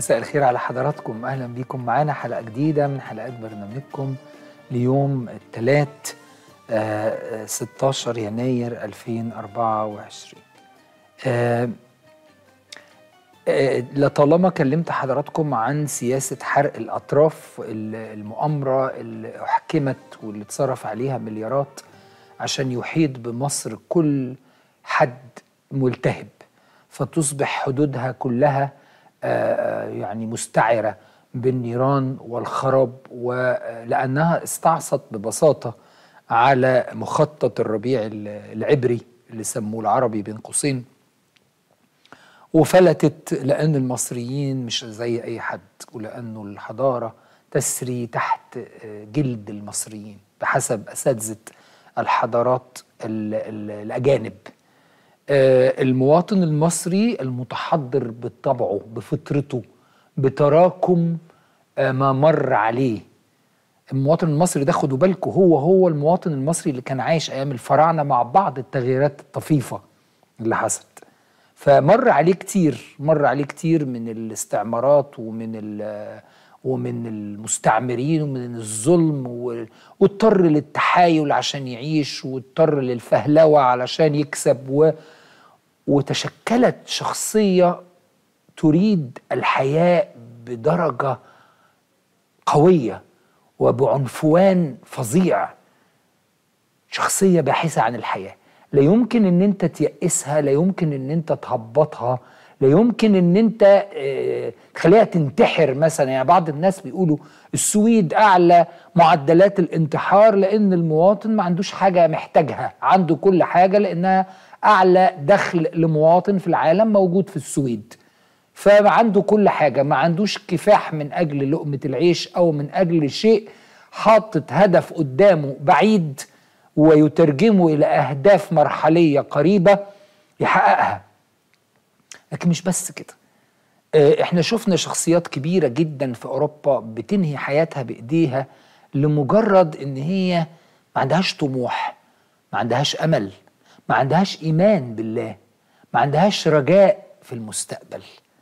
مساء الخير على حضراتكم اهلا بيكم معانا حلقه جديده من حلقات برنامجكم ليوم الثلاث 16 يناير 2024 آه، آه، لطالما كلمت حضراتكم عن سياسة حرق الأطراف ال- المؤامرة اللي أحكمت واللي اتصرف عليها مليارات عشان يحيط بمصر كل حد ملتهب فتصبح حدودها كلها آه، يعني مستعرة بالنيران والخراب ولأنها استعصت ببساطة على مخطط الربيع العبري اللي سموه العربي بين قوسين وفلتت لأن المصريين مش زي أي حد ولأنه الحضارة تسري تحت جلد المصريين بحسب أساتذة الحضارات ال- ال- الأجانب آه، المواطن المصري المتحضر بطبعه بفطرته بتراكم آه، ما مر عليه المواطن المصري ده خدوا بالكم هو هو المواطن المصري اللي كان عايش ايام الفراعنه مع بعض التغييرات الطفيفه اللي حصلت فمر عليه كتير مر عليه كتير من الاستعمارات ومن ال- ومن المستعمرين ومن الظلم و- واضطر للتحايل عشان يعيش واضطر للفهلوه علشان يكسب و وتشكلت شخصيه تريد الحياه بدرجه قويه وبعنفوان فظيع شخصيه باحثه عن الحياه لا يمكن ان انت تيأسها لا يمكن ان انت تهبطها لا يمكن ان انت آه، تخليها تنتحر مثلا يعني بعض الناس بيقولوا السويد اعلى معدلات الانتحار لان المواطن ما عندوش حاجه محتاجها عنده كل حاجه لانها اعلى دخل لمواطن في العالم موجود في السويد فعنده كل حاجة ما عندوش كفاح من أجل لقمة العيش أو من أجل شيء حاطط هدف قدامه بعيد ويترجمه إلى أهداف مرحلية قريبة يحققها لكن مش بس كده آه، احنا شفنا شخصيات كبيرة جدا في أوروبا بتنهي حياتها بإيديها لمجرد إن هي ما عندهاش طموح ما عندهاش أمل ما عندهاش إيمان بالله ما عندهاش رجاء في المستقبل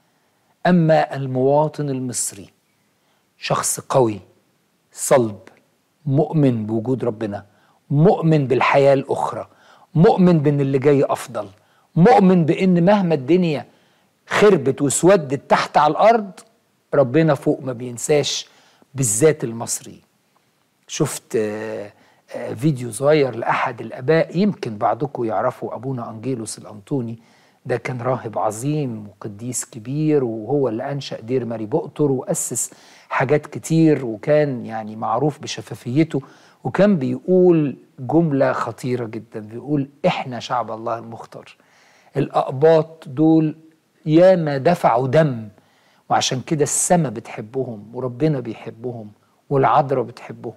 أما المواطن المصري شخص قوي صلب مؤمن بوجود ربنا مؤمن بالحياة الأخرى مؤمن بأن اللي جاي أفضل مؤمن بأن مهما الدنيا خربت وسودت تحت على الأرض ربنا فوق ما بينساش بالذات المصري شفت آه، آه، فيديو صغير لأحد الآباء يمكن بعضكم يعرفوا أبونا أنجيلوس الأنطوني ده كان راهب عظيم وقديس كبير وهو اللي أنشأ دير ماري بؤتر وأسس حاجات كتير وكان يعني معروف بشفافيته وكان بيقول جملة خطيرة جدا بيقول إحنا شعب الله المختار الأقباط دول ياما دفعوا دم وعشان كده السماء بتحبهم وربنا بيحبهم والعذراء بتحبهم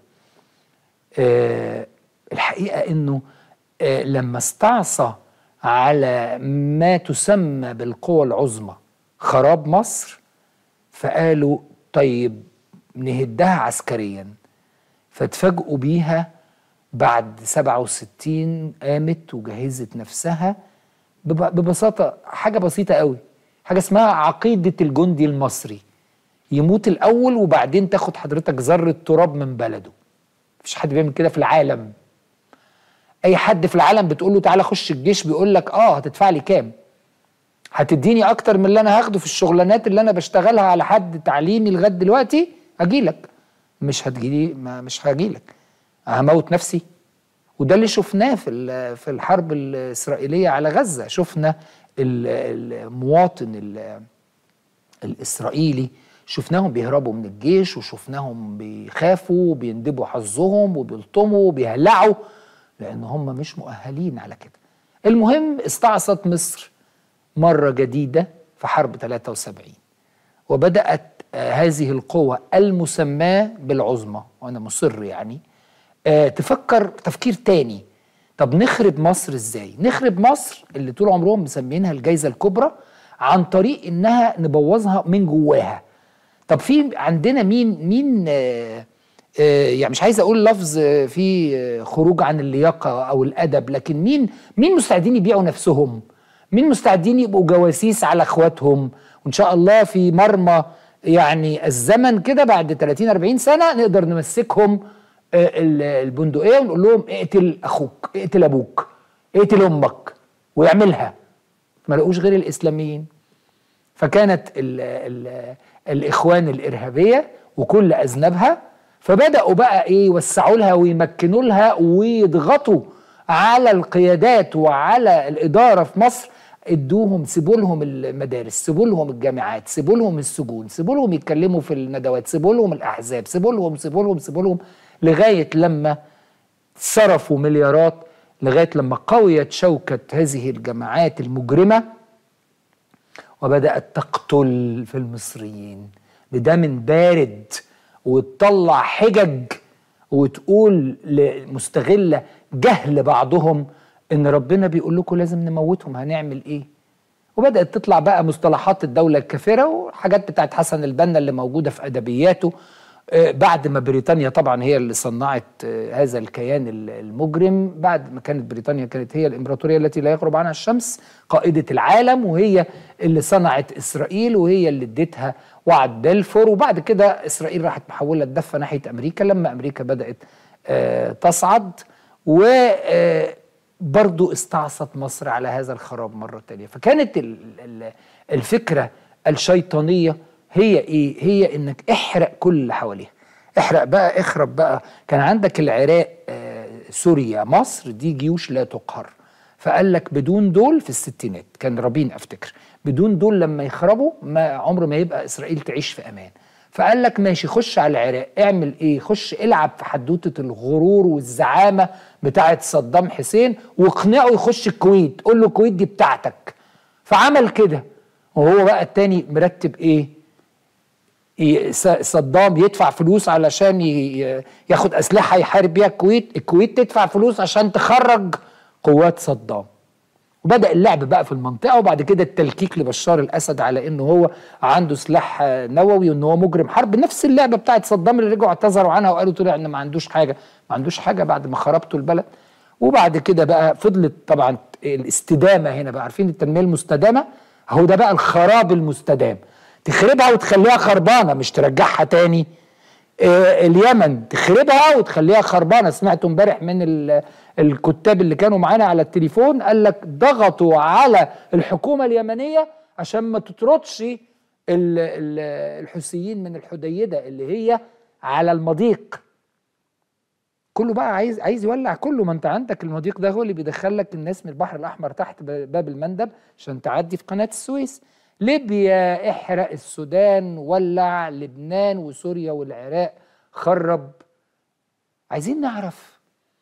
آه، الحقيقة انه آه، لما استعصى على ما تسمى بالقوى العظمى خراب مصر فقالوا طيب نهدها عسكريا فاتفاجئوا بيها بعد 67 قامت وجهزت نفسها بب- ببساطة حاجة بسيطة قوي حاجة اسمها عقيدة الجندي المصري يموت الأول وبعدين تاخد حضرتك ذرة تراب من بلده مفيش حد بيعمل كده في العالم اي حد في العالم بتقول له تعالى خش الجيش بيقول لك اه هتدفع لي كام هتديني اكتر من اللي انا هاخده في الشغلانات اللي انا بشتغلها على حد تعليمي لغايه دلوقتي اجيلك مش هتجيلي ما مش هجيلك هموت نفسي وده اللي شفناه في ال- في الحرب الاسرائيليه على غزه شفنا ال- المواطن ال- الاسرائيلي شفناهم بيهربوا من الجيش وشفناهم بيخافوا وبيندبوا حظهم وبيلطموا وبيهلعوا لان هم مش مؤهلين على كده المهم استعصت مصر مره جديده في حرب 73 وبدات آه، هذه القوة المسماة بالعظمى وأنا مصر يعني آه، تفكر تفكير تاني طب نخرب مصر ازاي نخرب مصر اللي طول عمرهم مسمينها الجايزة الكبرى عن طريق انها نبوظها من جواها طب في عندنا مين مين آه آه يعني مش عايز اقول لفظ آه، فيه آه، خروج عن اللياقه او الادب لكن مين مين مستعدين يبيعوا نفسهم مين مستعدين يبقوا جواسيس على اخواتهم وان شاء الله في مرمى يعني الزمن كده بعد 30 40 سنه نقدر نمسكهم آه، البندقيه ونقول لهم اقتل اخوك اقتل ابوك اقتل امك ويعملها ما لقوش غير الاسلاميين فكانت ال ال الاخوان الارهابيه وكل اذنبها فبداوا بقى ايه يوسعوا لها ويمكنوا لها ويضغطوا على القيادات وعلى الاداره في مصر ادوهم سيبوا لهم المدارس سيبوا لهم الجامعات سيبوا لهم السجون سيبوا لهم يتكلموا في الندوات سيبوا لهم الاحزاب سيبوا لهم سيبوا لهم سيبوا لهم لغايه لما صرفوا مليارات لغايه لما قويت شوكه هذه الجماعات المجرمه وبدات تقتل في المصريين بدم بارد وتطلع حجج وتقول مستغله جهل بعضهم ان ربنا بيقول لكم لازم نموتهم هنعمل ايه وبدات تطلع بقى مصطلحات الدوله الكافره وحاجات بتاعت حسن البنا اللي موجوده في ادبياته آه، بعد ما بريطانيا طبعا هي اللي صنعت آه، هذا الكيان المجرم بعد ما كانت بريطانيا كانت هي الامبراطوريه التي لا يغرب عنها الشمس قائده العالم وهي اللي صنعت اسرائيل وهي اللي اديتها وعد بلفور وبعد كده اسرائيل راحت محوله الدفه ناحيه امريكا لما امريكا بدات آه، تصعد وبرضو استعصت مصر على هذا الخراب مره ثانيه فكانت الفكره الشيطانيه هي ايه هي انك احرق كل اللي حواليها احرق بقى اخرب بقى كان عندك العراق آه سوريا مصر دي جيوش لا تقهر فقال لك بدون دول في الستينات كان رابين افتكر بدون دول لما يخربوا ما عمر ما يبقى اسرائيل تعيش في امان فقال لك ماشي خش على العراق اعمل ايه خش العب في حدوته الغرور والزعامه بتاعه صدام حسين واقنعه يخش الكويت قول له الكويت دي بتاعتك فعمل كده وهو بقى التاني مرتب ايه صدام يدفع فلوس علشان ياخد اسلحه يحارب بيها الكويت الكويت تدفع فلوس عشان تخرج قوات صدام وبدا اللعب بقى في المنطقه وبعد كده التلكيك لبشار الاسد على انه هو عنده سلاح نووي وان هو مجرم حرب نفس اللعبه بتاعت صدام اللي رجعوا اعتذروا عنها وقالوا طلع ان ما عندوش حاجه ما عندوش حاجه بعد ما خربتوا البلد وبعد كده بقى فضلت طبعا الاستدامه هنا بقى عارفين التنميه المستدامه هو ده بقى الخراب المستدام تخربها وتخليها خربانه مش ترجعها تاني آه اليمن تخربها وتخليها خربانه سمعت امبارح من الكتاب اللي كانوا معانا على التليفون قال لك ضغطوا على الحكومه اليمنيه عشان ما تطردش الحوثيين من الحديده اللي هي على المضيق كله بقى عايز عايز يولع كله ما انت عندك المضيق ده هو اللي بيدخل لك الناس من البحر الاحمر تحت باب المندب عشان تعدي في قناه السويس ليبيا احرق السودان ولع لبنان وسوريا والعراق خرب عايزين نعرف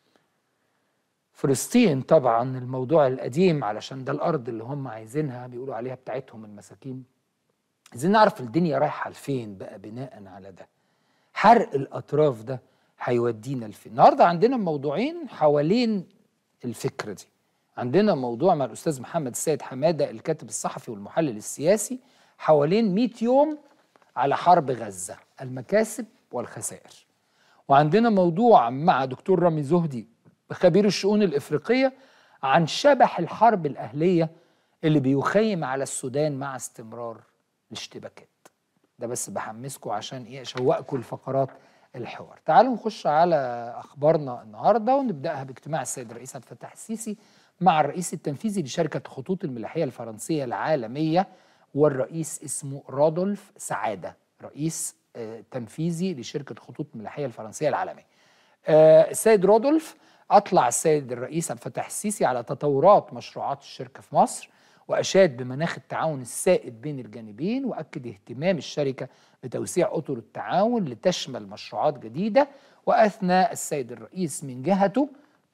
فلسطين طبعا الموضوع القديم علشان ده الارض اللي هم عايزينها بيقولوا عليها بتاعتهم المساكين عايزين نعرف الدنيا رايحه لفين بقى بناء على ده حرق الاطراف ده هيودينا لفين النهارده عندنا موضوعين حوالين الفكره دي عندنا موضوع مع الأستاذ محمد السيد حمادة الكاتب الصحفي والمحلل السياسي حوالين 100 يوم على حرب غزة المكاسب والخسائر وعندنا موضوع مع دكتور رامي زهدي خبير الشؤون الإفريقية عن شبح الحرب الأهلية اللي بيخيم على السودان مع استمرار الاشتباكات ده بس بحمسكم عشان ايه اشوقكم لفقرات الحوار تعالوا نخش على اخبارنا النهارده ونبداها باجتماع السيد الرئيس عبد الفتاح السيسي مع الرئيس التنفيذي لشركة خطوط الملاحية الفرنسية العالمية والرئيس اسمه رودولف سعادة رئيس آه، تنفيذي لشركة خطوط الملاحية الفرنسية العالمية آه، السيد رودولف أطلع السيد الرئيس عبد الفتاح السيسي على تطورات مشروعات الشركة في مصر وأشاد بمناخ التعاون السائد بين الجانبين وأكد اهتمام الشركة بتوسيع أطر التعاون لتشمل مشروعات جديدة وأثنى السيد الرئيس من جهته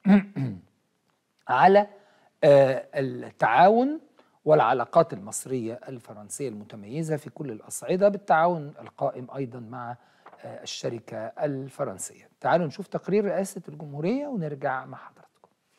على آه، التعاون والعلاقات المصرية الفرنسية المتميزة في كل الأصعدة بالتعاون القائم أيضا مع آه، الشركة الفرنسية تعالوا نشوف تقرير رئاسة الجمهورية ونرجع مع حضراتكم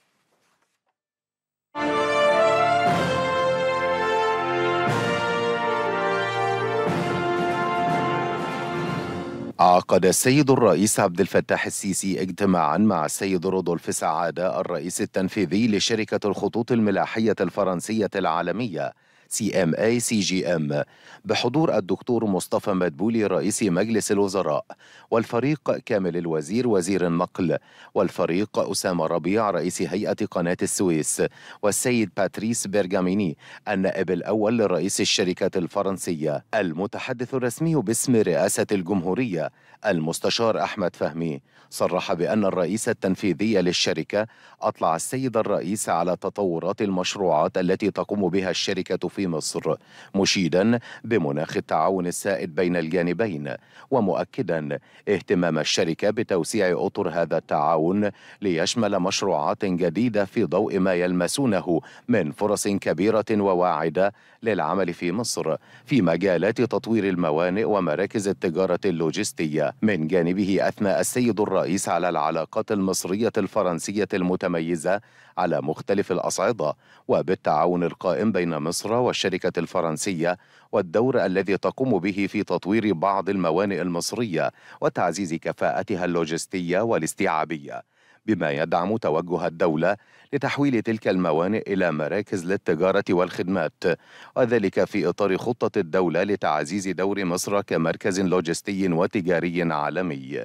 عقد السيد الرئيس عبد الفتاح السيسي اجتماعا مع السيد رودولف سعادة الرئيس التنفيذي لشركة الخطوط الملاحية الفرنسية العالمية سي ام اي سي جي ام بحضور الدكتور مصطفى مدبولي رئيس مجلس الوزراء والفريق كامل الوزير وزير النقل والفريق أسامة ربيع رئيس هيئة قناة السويس والسيد باتريس بيرغاميني النائب الأول لرئيس الشركة الفرنسية المتحدث الرسمي باسم رئاسة الجمهورية المستشار أحمد فهمي صرح بأن الرئيس التنفيذي للشركة أطلع السيد الرئيس على تطورات المشروعات التي تقوم بها الشركة في مصر مشيدا بمناخ التعاون السائد بين الجانبين ومؤكدا اهتمام الشركة بتوسيع أطر هذا التعاون ليشمل مشروعات جديدة في ضوء ما يلمسونه من فرص كبيرة وواعدة للعمل في مصر في مجالات تطوير الموانئ ومراكز التجارة اللوجستية من جانبه أثنى السيد الرئيس على العلاقات المصرية الفرنسية المتميزة على مختلف الأصعدة وبالتعاون القائم بين مصر والشركة الفرنسية والدور الذي تقوم به في تطوير بعض الموانئ المصرية وتعزيز كفاءتها اللوجستية والاستيعابية بما يدعم توجه الدولة لتحويل تلك الموانئ إلى مراكز للتجارة والخدمات وذلك في إطار خطة الدولة لتعزيز دور مصر كمركز لوجستي وتجاري عالمي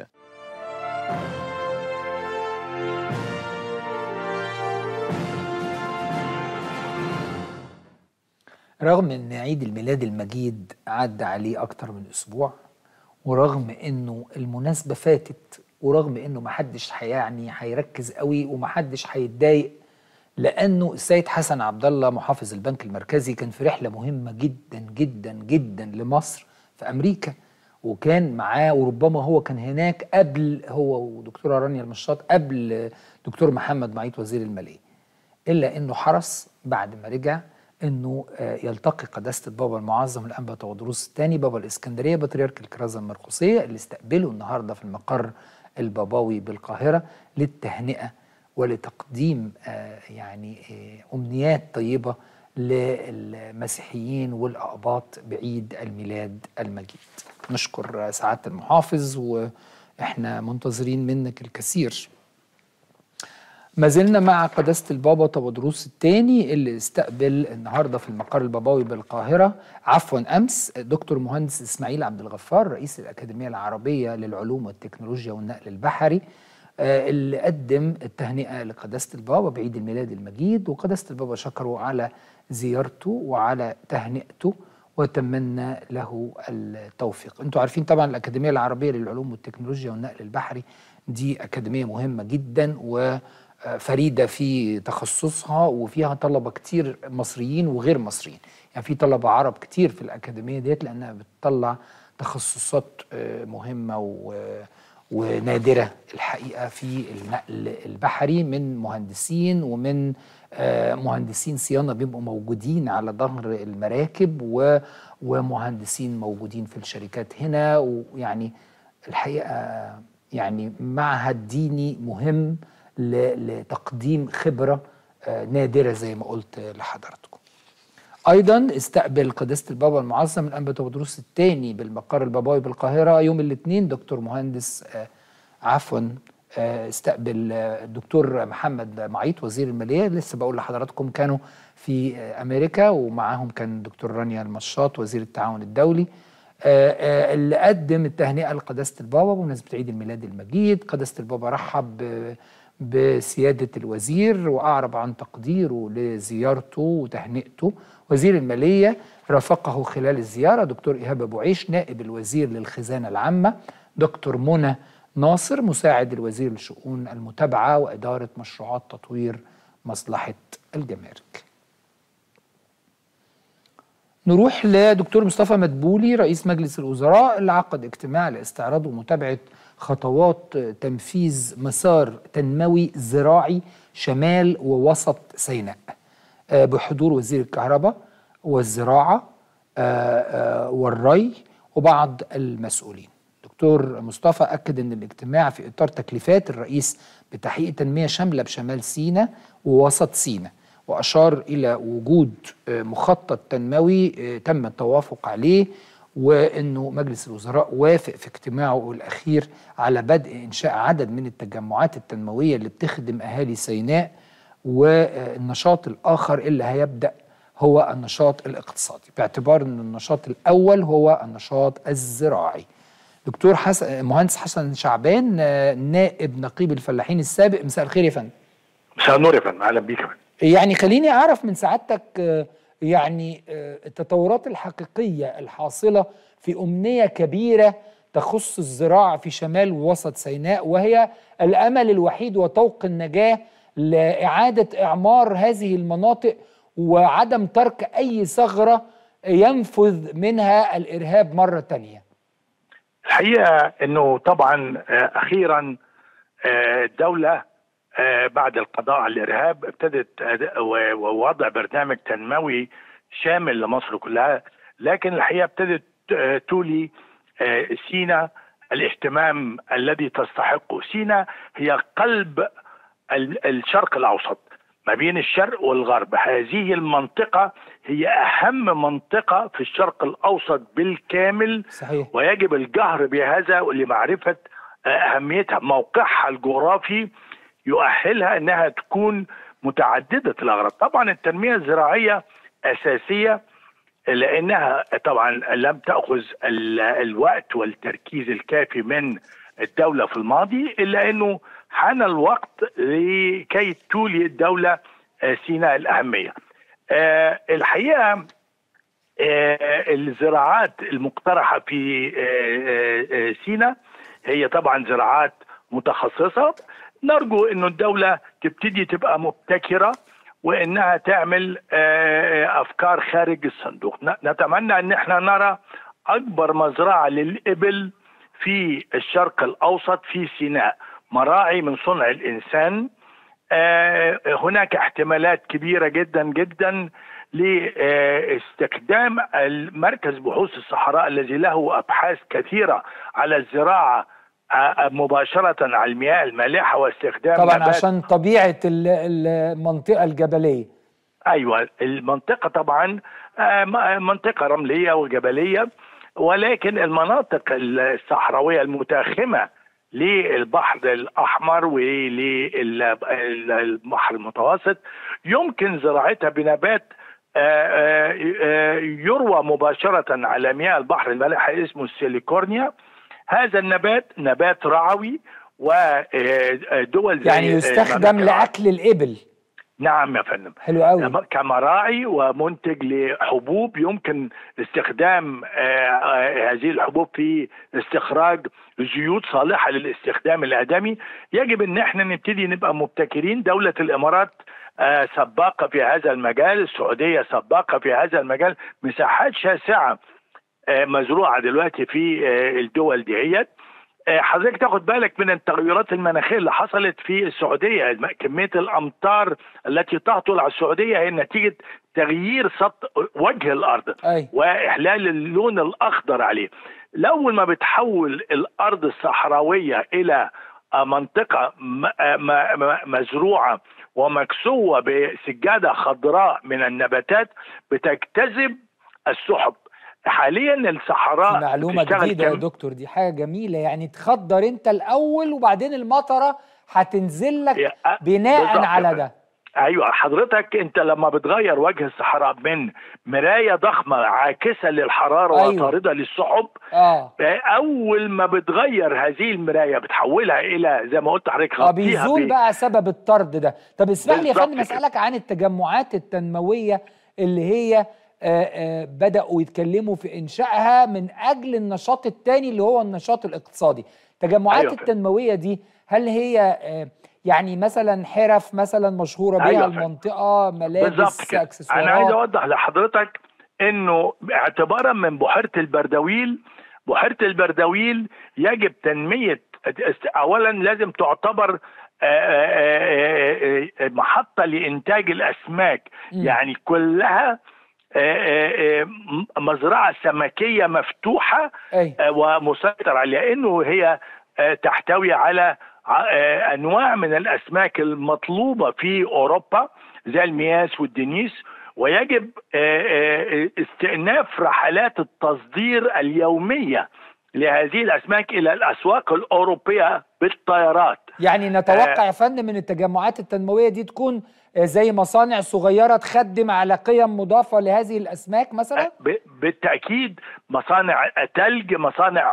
رغم ان عيد الميلاد المجيد عدى عليه اكتر من اسبوع ورغم انه المناسبه فاتت ورغم انه محدش يعني هيركز قوي ومحدش هيتضايق لانه السيد حسن عبد الله محافظ البنك المركزي كان في رحله مهمه جدا جدا جدا لمصر في امريكا وكان معاه وربما هو كان هناك قبل هو ودكتوره رانيا المشاط قبل دكتور محمد معيط وزير الماليه الا انه حرص بعد ما رجع انه يلتقي قداسه البابا المعظم الانبا تودروس الثاني بابا الاسكندريه بطريرك الكرازه المرقسيه اللي استقبله النهارده في المقر البابوي بالقاهره للتهنئه ولتقديم يعني امنيات طيبه للمسيحيين والاقباط بعيد الميلاد المجيد. نشكر سعاده المحافظ واحنا منتظرين منك الكثير. ما زلنا مع قداسة البابا تودروس الثاني اللي استقبل النهاردة في المقر البابوي بالقاهرة عفوا أمس دكتور مهندس إسماعيل عبد الغفار رئيس الأكاديمية العربية للعلوم والتكنولوجيا والنقل البحري اللي قدم التهنئة لقداسة البابا بعيد الميلاد المجيد وقداسة البابا شكره على زيارته وعلى تهنئته وتمنى له التوفيق انتوا عارفين طبعا الأكاديمية العربية للعلوم والتكنولوجيا والنقل البحري دي أكاديمية مهمة جدا و فريده في تخصصها وفيها طلبه كتير مصريين وغير مصريين يعني في طلبه عرب كتير في الاكاديميه ديت لانها بتطلع تخصصات مهمه ونادره الحقيقه في النقل البحري من مهندسين ومن مهندسين صيانه بيبقوا موجودين على ظهر المراكب ومهندسين موجودين في الشركات هنا ويعني الحقيقه يعني معهد ديني مهم لتقديم خبرة نادرة زي ما قلت لحضراتكم أيضا استقبل قداسة البابا المعظم الأنبا تودروس الثاني بالمقر البابوي بالقاهرة يوم الاثنين دكتور مهندس عفوا استقبل الدكتور محمد معيط وزير المالية لسه بقول لحضراتكم كانوا في أمريكا ومعاهم كان دكتور رانيا المشاط وزير التعاون الدولي اللي قدم التهنئة لقداسة البابا بمناسبة عيد الميلاد المجيد قداسة البابا رحب بسيادة الوزير وأعرب عن تقديره لزيارته وتهنئته وزير المالية رافقه خلال الزيارة دكتور إيهاب أبو عيش نائب الوزير للخزانة العامة دكتور منى ناصر مساعد الوزير لشؤون المتابعة وإدارة مشروعات تطوير مصلحة الجمارك نروح لدكتور مصطفى مدبولي رئيس مجلس الوزراء اللي عقد اجتماع لاستعراض ومتابعة خطوات تنفيذ مسار تنموي زراعي شمال ووسط سيناء بحضور وزير الكهرباء والزراعة والري وبعض المسؤولين دكتور مصطفى أكد أن الاجتماع في إطار تكليفات الرئيس بتحقيق تنمية شاملة بشمال سيناء ووسط سيناء وأشار إلى وجود مخطط تنموي تم التوافق عليه وانه مجلس الوزراء وافق في اجتماعه الاخير على بدء انشاء عدد من التجمعات التنمويه اللي بتخدم اهالي سيناء والنشاط الاخر اللي هيبدا هو النشاط الاقتصادي باعتبار أن النشاط الأول هو النشاط الزراعي دكتور حسن مهندس حسن شعبان نائب نقيب الفلاحين السابق مساء الخير يا فندم مساء النور يا فندم اهلا بيك يا فندم يعني خليني اعرف من سعادتك يعني التطورات الحقيقيه الحاصله في امنيه كبيره تخص الزراعه في شمال ووسط سيناء وهي الامل الوحيد وطوق النجاه لاعاده اعمار هذه المناطق وعدم ترك اي ثغره ينفذ منها الارهاب مره ثانيه. الحقيقه انه طبعا اخيرا الدوله بعد القضاء على الارهاب ابتدت ووضع برنامج تنموي شامل لمصر كلها لكن الحقيقه ابتدت تولي سينا الاهتمام الذي تستحقه سينا هي قلب الشرق الاوسط ما بين الشرق والغرب هذه المنطقة هي أهم منطقة في الشرق الأوسط بالكامل صحيح. ويجب الجهر بهذا لمعرفة أهميتها موقعها الجغرافي يؤهلها أنها تكون متعددة الأغراض طبعا التنمية الزراعية أساسية لأنها طبعا لم تأخذ الوقت والتركيز الكافي من الدولة في الماضي إلا أنه حان الوقت لكي تولي الدولة سيناء الأهمية أه الحقيقة أه الزراعات المقترحة في أه سيناء هي طبعا زراعات متخصصة نرجو أن الدولة تبتدي تبقى مبتكرة وانها تعمل افكار خارج الصندوق نتمنى ان احنا نرى اكبر مزرعه للابل في الشرق الاوسط في سيناء مراعي من صنع الانسان هناك احتمالات كبيره جدا جدا لاستخدام المركز بحوث الصحراء الذي له ابحاث كثيره على الزراعه مباشرة على المياه المالحة واستخدام طبعا نبات. عشان طبيعة المنطقة الجبلية أيوة المنطقة طبعا منطقة رملية وجبلية ولكن المناطق الصحراوية المتاخمة للبحر الأحمر وللبحر المتوسط يمكن زراعتها بنبات يروى مباشرة على مياه البحر المالح اسمه السيليكورنيا هذا النبات نبات رعوي ودول زي يعني يستخدم لاكل الابل نعم يا فندم حلو قوي كمراعي ومنتج لحبوب يمكن استخدام هذه الحبوب في استخراج زيوت صالحه للاستخدام الادمي يجب ان احنا نبتدي نبقى مبتكرين دوله الامارات سباقه في هذا المجال السعوديه سباقه في هذا المجال مساحات شاسعه مزروعه دلوقتي في الدول ديت حضرتك تاخد بالك من التغيرات المناخيه اللي حصلت في السعوديه كميه الامطار التي تهطل على السعوديه هي نتيجه تغيير سطح وجه الارض أي. واحلال اللون الاخضر عليه الاول ما بتحول الارض الصحراويه الى منطقه مزروعه ومكسوه بسجاده خضراء من النباتات بتجتذب السحب حاليا الصحراء معلومه جديده يا دكتور دي حاجه جميله يعني تخضر انت الاول وبعدين المطره هتنزل لك بناء على ده ايوه حضرتك انت لما بتغير وجه الصحراء من مرايه ضخمه عاكسه للحراره أيوة. وطارده للسحب اه اول ما بتغير هذه المرايه بتحولها الى زي ما قلت حضرتك اه بيزول ب... بقى سبب الطرد ده طب اسمح لي يا فندم كده. اسالك عن التجمعات التنمويه اللي هي آآ آآ بدأوا يتكلموا في إنشائها من أجل النشاط الثاني اللي هو النشاط الاقتصادي التجمعات أيوة التنموية دي هل هي يعني مثلا حرف مثلا مشهورة بها أيوة المنطقة ملابس اكسسوارات أنا عايز أوضح لحضرتك إنه اعتبارا من بحيرة البردويل بحيرة البردويل يجب تنمية أولا لازم تعتبر محطة لإنتاج الأسماك م. يعني كلها مزرعة سمكية مفتوحة أي. ومسيطر عليها إنه هي تحتوي على أنواع من الأسماك المطلوبة في أوروبا زي المياس والدنيس ويجب استئناف رحلات التصدير اليومية لهذه الأسماك إلى الأسواق الأوروبية بالطيارات يعني نتوقع يا فندم من التجمعات التنمويه دي تكون زي مصانع صغيره تخدم على قيم مضافه لهذه الاسماك مثلا بالتاكيد مصانع ثلج مصانع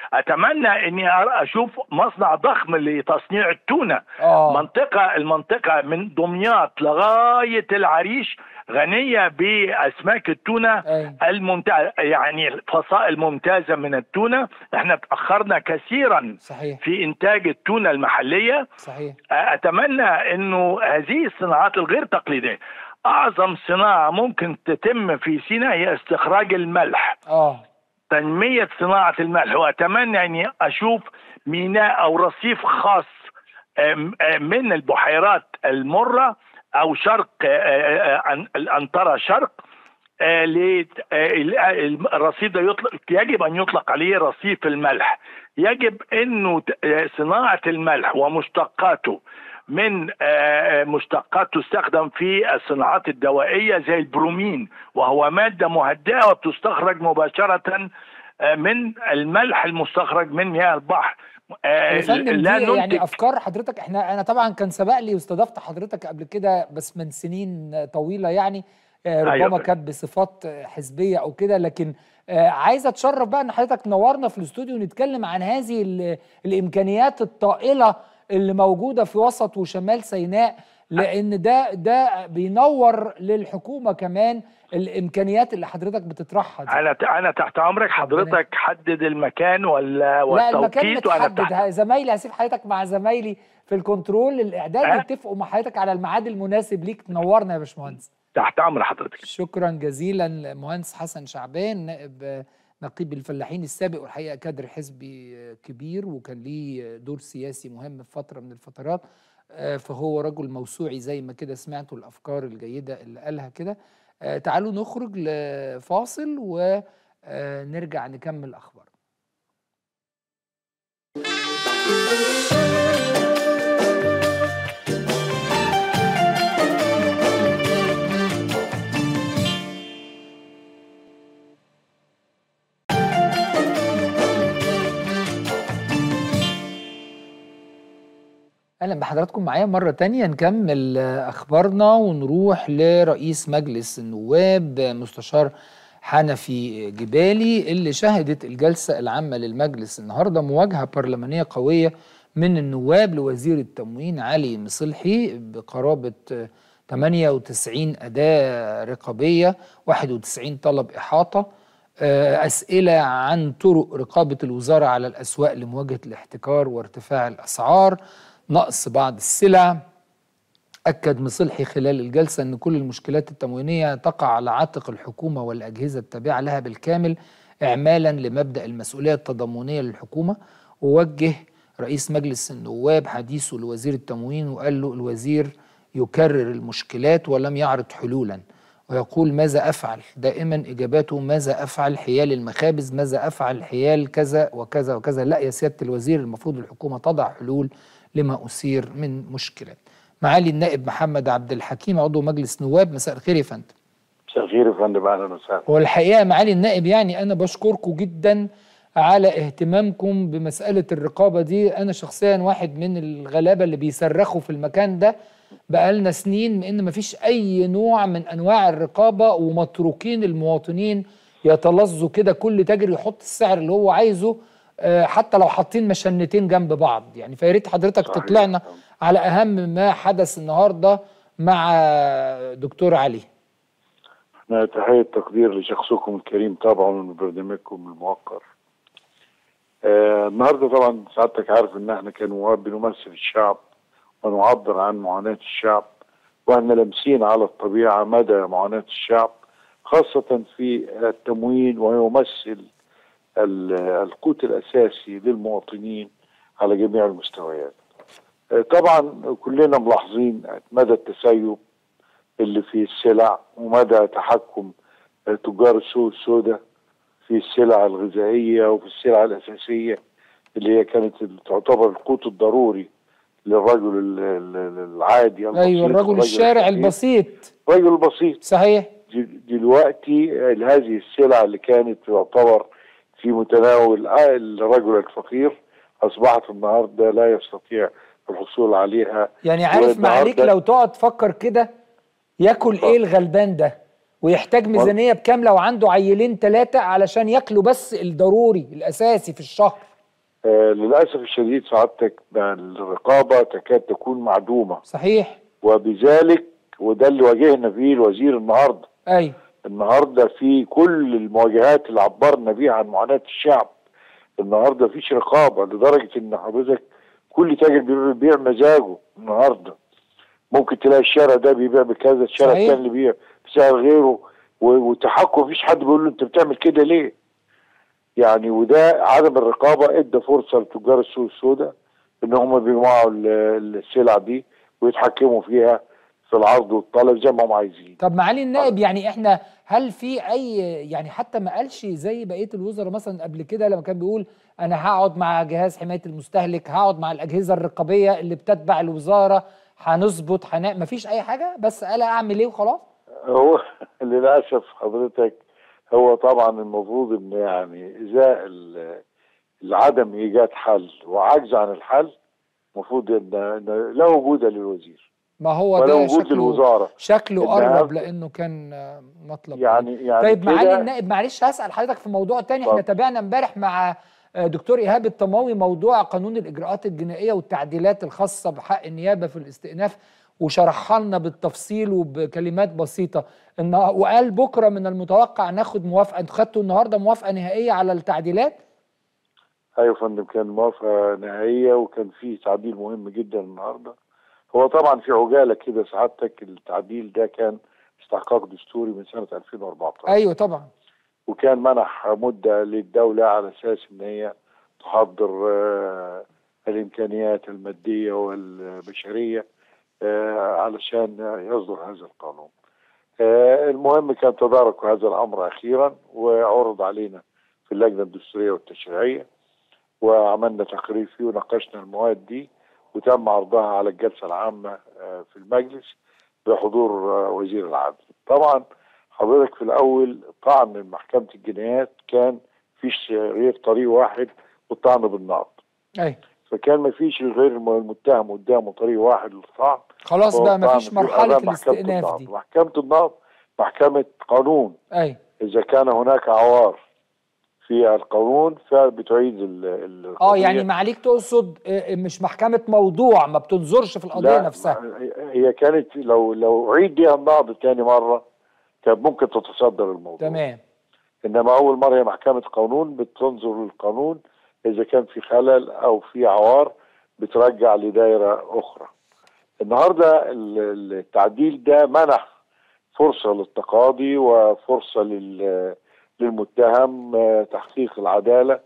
اتمنى اني اشوف مصنع ضخم لتصنيع التونه آه. منطقه المنطقه من دمياط لغايه العريش غنيه باسماك التونه أي. الممتازه يعني الفصائل ممتازه من التونه احنا تاخرنا كثيرا صحيح في انتاج التونه المحليه صحيح اتمنى انه هذه الصناعات الغير تقليديه اعظم صناعه ممكن تتم في سيناء هي استخراج الملح اه تنميه صناعه الملح واتمنى اني اشوف ميناء او رصيف خاص آم، آم، من البحيرات المره او شرق آه، آه، آه، الانطره شرق آه، ل- آه، ال- آه، الرصيف ده يطلق يجب ان يطلق عليه رصيف الملح يجب انه ت- آه، صناعه الملح ومشتقاته من آه، مشتقات تستخدم في الصناعات الدوائيه زي البرومين وهو ماده مهدئه وبتستخرج مباشره آه، من الملح المستخرج من مياه البحر آه، يا فندم دي لا يعني ننتج افكار حضرتك احنا انا طبعا كان سبق لي واستضفت حضرتك قبل كده بس من سنين طويله يعني آه، أيوة ربما فندم. كانت بصفات آه، حزبيه او كده لكن آه، عايز اتشرف بقى ان حضرتك تنورنا في الاستوديو ونتكلم عن هذه ال- الامكانيات الطائله اللي موجوده في وسط وشمال سيناء لان ده ده بينور للحكومه كمان الامكانيات اللي حضرتك بتطرحها دي انا انا تحت امرك حضرتك حدد المكان ولا لا المكان والتوقيت وانا متحدد تحت ه- زمايلي هسيب حضرتك مع زمايلي في الكنترول الاعداد أه؟ يتفقوا مع حضرتك على الميعاد المناسب ليك تنورنا يا باشمهندس تحت امر حضرتك شكرا جزيلا مهندس حسن شعبان نائب نقيب الفلاحين السابق والحقيقه كادر حزبي كبير وكان ليه دور سياسي مهم في فتره من الفترات آه، فهو رجل موسوعي زي ما كده سمعتوا الافكار الجيده اللي قالها كده آه، تعالوا نخرج لفاصل ونرجع نكمل اخبار اهلا بحضراتكم معايا مره تانية نكمل آه، اخبارنا ونروح لرئيس مجلس النواب آه، مستشار حنفي جبالي اللي شهدت الجلسه العامه للمجلس النهارده مواجهه برلمانيه قويه من النواب لوزير التموين علي مصلحي بقرابه آه، 98 اداه رقابيه 91 طلب احاطه آه، أسئلة عن طرق رقابة الوزارة على الأسواق لمواجهة الاحتكار وارتفاع الأسعار نقص بعض السلع أكد مصلحي خلال الجلسة أن كل المشكلات التموينية تقع على عاتق الحكومة والأجهزة التابعة لها بالكامل إعمالا لمبدأ المسؤولية التضامنية للحكومة ووجه رئيس مجلس النواب حديثه لوزير التموين وقال له الوزير يكرر المشكلات ولم يعرض حلولا ويقول ماذا أفعل دائما إجاباته ماذا أفعل حيال المخابز ماذا أفعل حيال كذا وكذا وكذا لا يا سيادة الوزير المفروض الحكومة تضع حلول لما أثير من مشكلات معالي النائب محمد عبد الحكيم عضو مجلس نواب مساء الخير يا فندم مساء الخير يا فندم اهلا وسهلا والحقيقه معالي النائب يعني انا بشكركم جدا على اهتمامكم بمساله الرقابه دي انا شخصيا واحد من الغلابه اللي بيصرخوا في المكان ده بقالنا سنين ان مفيش اي نوع من انواع الرقابه ومتروكين المواطنين يتلظوا كده كل تاجر يحط السعر اللي هو عايزه آه، حتى لو حاطين مشنتين جنب بعض يعني فيا ريت حضرتك صحيح. تطلعنا على اهم ما حدث النهارده مع دكتور علي احنا تحية تقدير لشخصكم الكريم طبعا ومن برنامجكم الموقر آه النهارده طبعا سعادتك عارف ان احنا كنواب بنمثل الشعب ونعبر عن معاناة الشعب واحنا لامسين على الطبيعة مدى معاناة الشعب خاصة في التموين ويمثل ال- القوت الأساسي للمواطنين على جميع المستويات آه، طبعا كلنا ملاحظين مدى التسيب اللي في السلع ومدى تحكم آه، تجار السوق السوداء في السلع الغذائية وفي السلع الأساسية اللي هي كانت تعتبر القوت الضروري للرجل ال- ال- العادي البسيط ايوه الرجل والرجل الشارع الخفيف. البسيط الرجل البسيط صحيح دل- دلوقتي آه، هذه السلع اللي كانت تعتبر في متناول آه، الرجل الفقير أصبحت النهاردة لا يستطيع الحصول عليها يعني عارف معاليك والنهاردة- لو تقعد تفكر كده ياكل ايه الغلبان ده ويحتاج ميزانيه بكام لو عنده عيلين ثلاثه علشان ياكلوا بس الضروري الاساسي في الشهر آه للاسف الشديد سعادتك بقى الرقابه تكاد تكون معدومه صحيح وبذلك وده اللي واجهنا فيه الوزير النهارده ايوه النهارده في كل المواجهات اللي عبرنا بيها عن معاناه الشعب النهارده مفيش رقابه لدرجه ان حضرتك كل تاجر بيبيع بيبيع مزاجه النهارده ممكن تلاقي الشارع ده بيبيع بكذا الشارع صحيح. الثاني اللي بيبيع بسعر غيره و- وتحكم مفيش حد بيقول له انت بتعمل كده ليه؟ يعني وده عدم الرقابه ادى فرصه لتجار السوق السوداء ان هم بيجمعوا ال- السلع دي ويتحكموا فيها في العرض والطلب زي ما هم عايزين. طب معالي النائب يعني احنا هل في اي يعني حتى ما قالش زي بقيه الوزراء مثلا قبل كده لما كان بيقول انا هقعد مع جهاز حمايه المستهلك هقعد مع الاجهزه الرقابيه اللي بتتبع الوزاره هنظبط هنا مفيش اي حاجه بس قال اعمل ايه وخلاص هو للاسف حضرتك هو طبعا المفروض ان يعني ازاء ال- العدم ايجاد حل وعجز عن الحل المفروض ان إن لا وجود للوزير ما هو ولا ده وجود شكله للوزاره شكله إنها- قرب لانه كان آه، مطلب يعني يعني طيب معالي كده- النائب معلش هسأل حضرتك في موضوع تاني احنا اتفضل. تابعنا امبارح مع آه، دكتور ايهاب الطماوي موضوع قانون الاجراءات الجنائيه والتعديلات الخاصه بحق النيابه في الاستئناف وشرحها لنا بالتفصيل وبكلمات بسيطه إن وقال بكره من المتوقع ناخد موافقه انتوا خدتوا النهارده موافقه نهائيه على التعديلات ايوه يا فندم كان موافقه نهائيه وكان فيه تعديل مهم جدا النهارده هو طبعا في عجاله كده سعادتك التعديل ده كان استحقاق دستوري من سنه 2014 ايوه طبعا وكان منح مدة للدولة على أساس إن هي تحضر آه، الإمكانيات المادية والبشرية آه، علشان يصدر هذا القانون آه، المهم كان تدارك هذا الأمر أخيرا وعرض علينا في اللجنة الدستورية والتشريعية وعملنا تقرير فيه وناقشنا المواد دي وتم عرضها على الجلسة العامة آه، في المجلس بحضور آه، وزير العدل طبعا حضرتك في الاول طعن محكمه الجنايات كان فيش غير طريق واحد والطعن بالنقض ايوه فكان ما فيش غير الم- المتهم قدامه طريق واحد للطعن خلاص وهو بقى الطعن مفيش في مرحله أمام محكمة الاستئناف النقض. دي محكمه النقض محكمه قانون ايوه اذا كان هناك عوار في القانون فبتعيد ال- ال- اه القضية. يعني معاليك تقصد آه، مش محكمه موضوع ما بتنظرش في القضيه لا نفسها هي كانت لو لو عيد بيها النقض تاني مره كانت ممكن تتصدر الموضوع تمام انما اول مره هي محكمه قانون بتنظر للقانون اذا كان في خلل او في عوار بترجع لدائره اخرى النهارده ال- التعديل ده منح فرصه للتقاضي وفرصه لل- للمتهم آه، تحقيق العداله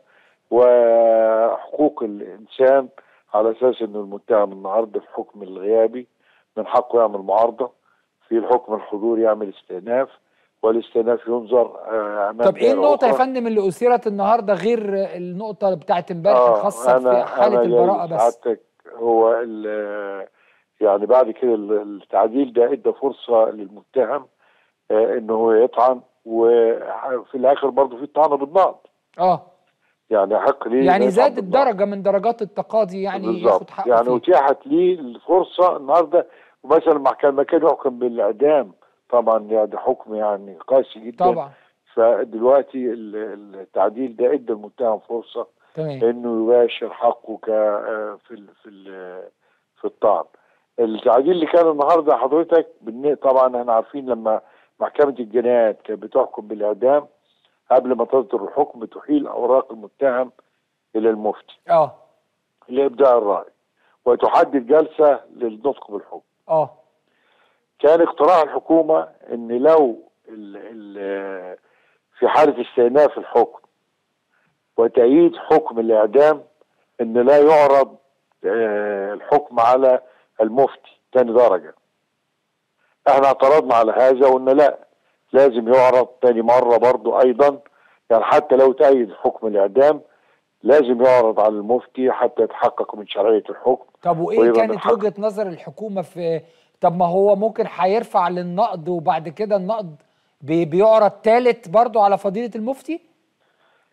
وحقوق الانسان على اساس انه المتهم النهارده في الحكم الغيابي من حقه يعمل معارضه في الحكم الحضوري يعمل استئناف والاستئناف ينظر آه، امام طب ايه دائرة النقطة يا أخرى. فندم اللي أثيرت النهاردة غير النقطة بتاعت امبارح آه، الخاصة في أنا- حالة أنا البراءة جاي بس سعادتك هو ال- يعني بعد كده ال- التعديل ده ادى فرصه للمتهم آه، انه هو يطعن وفي الاخر برضه في الطعن بالنقض اه يعني حق ليه يعني إنه يطعن زادت بالنقض. درجة من درجات التقاضي يعني بالظبط ياخد حقه يعني فيه اتيحت ليه الفرصه النهارده مثلا المحكمه كان يحكم بالاعدام طبعا ده حكم يعني قاسي جدا طبعا فدلوقتي ال- التعديل ده ادى المتهم فرصه تمام انه يباشر حقه ك آه، في ال في ال في الطعن. التعديل اللي كان النهارده حضرتك بالن- طبعا احنا عارفين لما محكمه الجنايات كانت بتحكم بالاعدام قبل ما تصدر الحكم بتحيل اوراق المتهم الى المفتي اه لابداء الراي وتحدد جلسه للنطق بالحكم. اه كان اقتراح الحكومه ان لو ال ال في حاله استئناف الحكم وتأييد حكم الإعدام إن لا يعرض آه، الحكم على المفتي تاني درجة احنا اعترضنا على هذا وقلنا لا لازم يعرض تاني مرة برضو أيضا يعني حتى لو تأيد حكم الإعدام لازم يعرض على المفتي حتى يتحقق من شرعية الحكم طب وايه ويبقى كانت من حق- وجهة نظر الحكومة في طب ما هو ممكن هيرفع للنقد وبعد كده النقد بي- بيعرض تالت برضو على فضيلة المفتي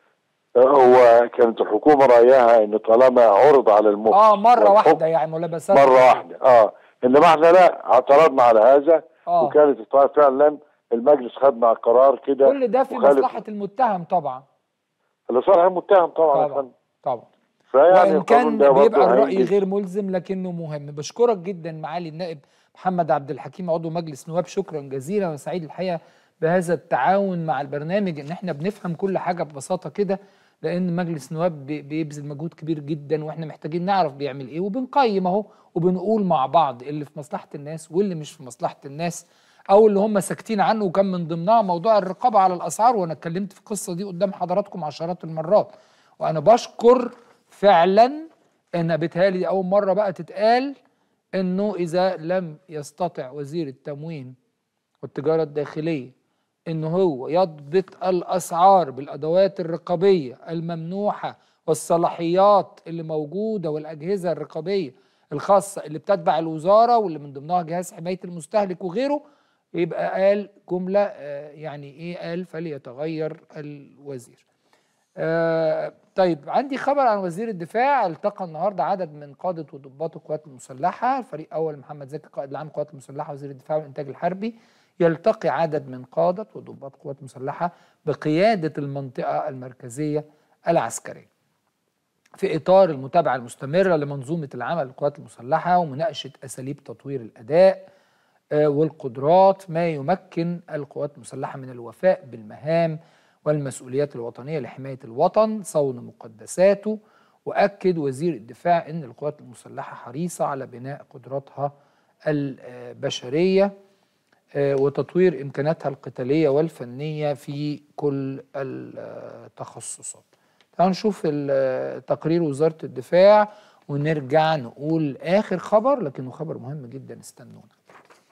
هو كانت الحكومه رايها ان طالما عرض على المفتي اه مره والحكم واحده يعني ملابسات مره واحده اه انما احنا لا اعترضنا على هذا اه وكانت فعلا المجلس خد مع قرار كده كل ده في وخالف- مصلحه المتهم طبعا لصالح المتهم طبعا يا طبعا فندم. طبعا فيعني وان القانون كان ده برضه بيبقى الراي هينجز. غير ملزم لكنه مهم بشكرك جدا معالي النائب محمد عبد الحكيم عضو مجلس نواب شكرا جزيلا وسعيد الحقيقه بهذا التعاون مع البرنامج ان احنا بنفهم كل حاجه ببساطه كده لان مجلس نواب بي- بيبذل مجهود كبير جدا واحنا محتاجين نعرف بيعمل ايه وبنقيم اهو وبنقول مع بعض اللي في مصلحه الناس واللي مش في مصلحه الناس او اللي هم ساكتين عنه وكان من ضمنها موضوع الرقابه على الاسعار وانا اتكلمت في القصه دي قدام حضراتكم عشرات المرات وانا بشكر فعلا ان بيتهيألي اول مره بقى تتقال انه اذا لم يستطع وزير التموين والتجاره الداخليه ان هو يضبط الاسعار بالادوات الرقابيه الممنوحه والصلاحيات اللي موجوده والاجهزه الرقابيه الخاصه اللي بتتبع الوزاره واللي من ضمنها جهاز حمايه المستهلك وغيره يبقى قال جمله آه، يعني ايه قال فليتغير الوزير آه طيب عندي خبر عن وزير الدفاع التقى النهارده عدد من قاده وضباط القوات المسلحه الفريق اول محمد زكي قائد العام للقوات المسلحه وزير الدفاع والانتاج الحربي يلتقي عدد من قاده وضباط القوات المسلحه بقياده المنطقه المركزيه العسكريه في اطار المتابعه المستمره لمنظومه العمل للقوات المسلحه ومناقشه اساليب تطوير الاداء آه، والقدرات ما يمكن القوات المسلحه من الوفاء بالمهام والمسؤوليات الوطنيه لحمايه الوطن صون مقدساته واكد وزير الدفاع ان القوات المسلحه حريصه على بناء قدراتها البشريه آه، وتطوير امكاناتها القتاليه والفنيه في كل التخصصات. تعالوا نشوف ال- تقرير وزاره الدفاع ونرجع نقول اخر خبر لكنه خبر مهم جدا استنونا.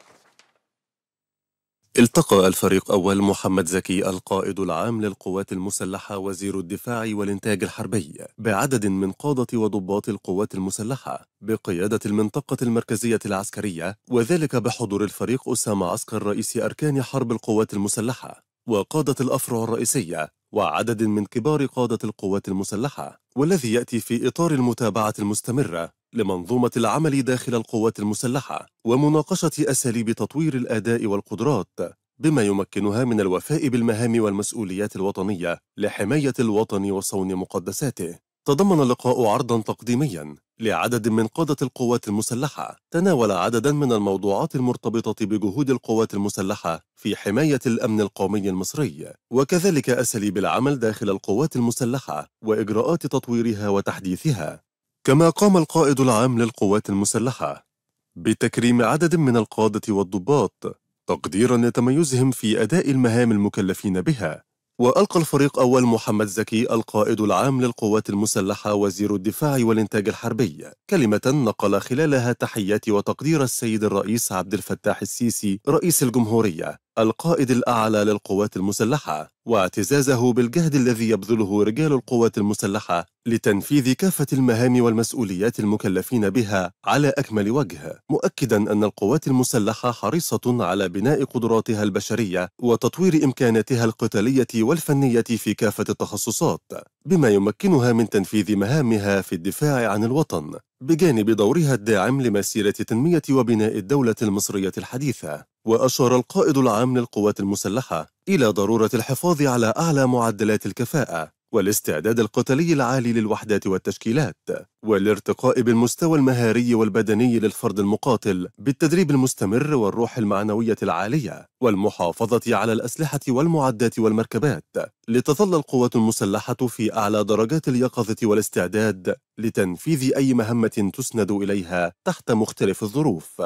التقى الفريق أول محمد زكي القائد العام للقوات المسلحة وزير الدفاع والإنتاج الحربي بعدد من قادة وضباط القوات المسلحة بقيادة المنطقة المركزية العسكرية وذلك بحضور الفريق أسامة عسكر رئيس أركان حرب القوات المسلحة وقادة الأفرع الرئيسية وعدد من كبار قادة القوات المسلحة والذي يأتي في إطار المتابعة المستمرة لمنظومة العمل داخل القوات المسلحة ومناقشة أساليب تطوير الأداء والقدرات بما يمكنها من الوفاء بالمهام والمسؤوليات الوطنية لحماية الوطن وصون مقدساته تضمن اللقاء عرضا تقديميا لعدد من قادة القوات المسلحة تناول عددا من الموضوعات المرتبطة بجهود القوات المسلحة في حماية الأمن القومي المصري وكذلك أساليب العمل داخل القوات المسلحة وإجراءات تطويرها وتحديثها كما قام القائد العام للقوات المسلحة بتكريم عدد من القادة والضباط تقديرا لتميزهم في أداء المهام المكلفين بها وألقى الفريق أول محمد زكي القائد العام للقوات المسلحة وزير الدفاع والإنتاج الحربي كلمة نقل خلالها تحيات وتقدير السيد الرئيس عبد الفتاح السيسي رئيس الجمهورية القائد الأعلى للقوات المسلحة واعتزازه بالجهد الذي يبذله رجال القوات المسلحة لتنفيذ كافة المهام والمسؤوليات المكلفين بها على أكمل وجه مؤكدا أن القوات المسلحة حريصة على بناء قدراتها البشرية وتطوير إمكاناتها القتالية والفنية في كافة التخصصات بما يمكنها من تنفيذ مهامها في الدفاع عن الوطن بجانب دورها الداعم لمسيرة تنمية وبناء الدولة المصرية الحديثة وأشار القائد العام للقوات المسلحة إلى ضرورة الحفاظ على أعلى معدلات الكفاءة والاستعداد القتالي العالي للوحدات والتشكيلات والارتقاء بالمستوى المهاري والبدني للفرد المقاتل بالتدريب المستمر والروح المعنوية العالية والمحافظة على الأسلحة والمعدات والمركبات لتظل القوات المسلحة في أعلى درجات اليقظة والاستعداد لتنفيذ أي مهمة تسند إليها تحت مختلف الظروف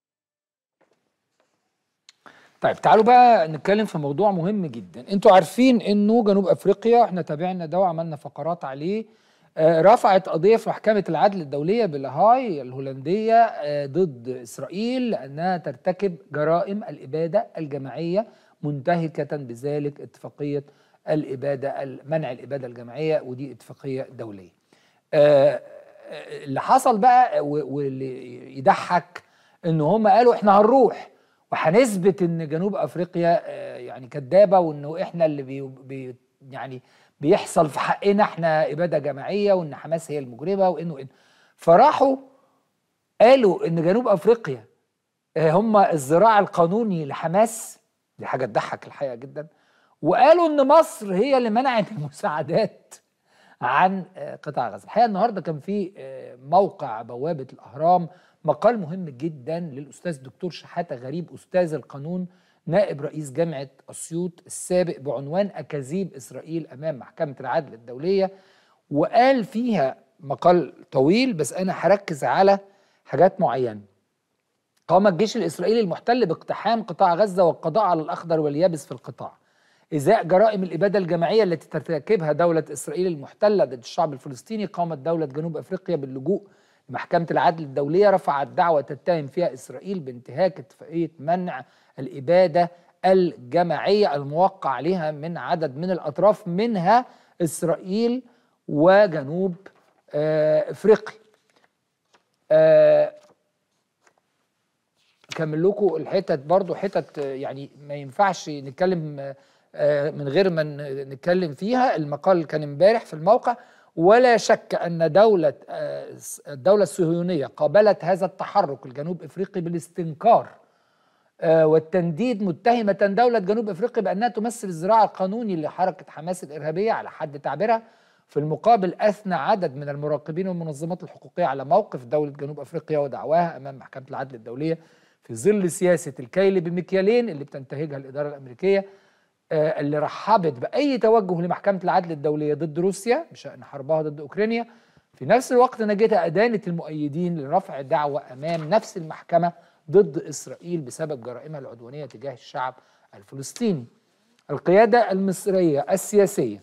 طيب تعالوا بقى نتكلم في موضوع مهم جدا انتوا عارفين انه جنوب افريقيا احنا تابعنا ده وعملنا فقرات عليه آه، رفعت قضيه في محكمه العدل الدوليه بلاهاي الهولنديه آه، ضد اسرائيل لانها ترتكب جرائم الاباده الجماعيه منتهكه بذلك اتفاقيه الاباده منع الاباده الجماعيه ودي اتفاقيه دوليه. آه، آه، اللي حصل بقى و- واللي يضحك ان هم قالوا احنا هنروح وهنثبت ان جنوب افريقيا آه، يعني كدابه وانه احنا اللي بي بي يعني بيحصل في حقنا احنا اباده جماعيه وان حماس هي المجرمه وانه إن فراحوا قالوا ان جنوب افريقيا آه، هم الذراع القانوني لحماس دي حاجه تضحك الحقيقه جدا وقالوا ان مصر هي اللي منعت المساعدات عن آه، قطاع غزه الحقيقه النهارده كان في آه، موقع بوابه الاهرام مقال مهم جدا للاستاذ الدكتور شحاته غريب استاذ القانون نائب رئيس جامعه اسيوط السابق بعنوان اكاذيب اسرائيل امام محكمه العدل الدوليه وقال فيها مقال طويل بس انا هركز على حاجات معينه قام الجيش الاسرائيلي المحتل باقتحام قطاع غزه والقضاء على الاخضر واليابس في القطاع ازاء جرائم الاباده الجماعيه التي ترتكبها دوله اسرائيل المحتله ضد الشعب الفلسطيني قامت دوله جنوب افريقيا باللجوء لمحكمه العدل الدوليه رفعت دعوه تتهم فيها اسرائيل بانتهاك اتفاقيه منع الاباده الجماعيه الموقع عليها من عدد من الاطراف منها اسرائيل وجنوب آه، افريقيا آه، اكمل لكم الحتت برضو حتت آه، يعني ما ينفعش نتكلم آه، آه، من غير ما ن- نتكلم فيها المقال كان امبارح في الموقع ولا شك ان دوله آه، الدوله الصهيونيه قابلت هذا التحرك الجنوب افريقي بالاستنكار آه، والتنديد متهمة دولة جنوب أفريقيا بأنها تمثل الذراع القانوني لحركة حماس الإرهابية على حد تعبيرها في المقابل أثنى عدد من المراقبين والمنظمات الحقوقية على موقف دولة جنوب أفريقيا ودعواها أمام محكمة العدل الدولية في ظل سياسة الكيل بمكيالين اللي بتنتهجها الإدارة الأمريكية آه، اللي رحبت بأي توجه لمحكمة العدل الدولية ضد روسيا بشأن حربها ضد أوكرانيا في نفس الوقت نجتها أدانت المؤيدين لرفع دعوة أمام نفس المحكمة ضد إسرائيل بسبب جرائمها العدوانية تجاه الشعب الفلسطيني القيادة المصرية السياسية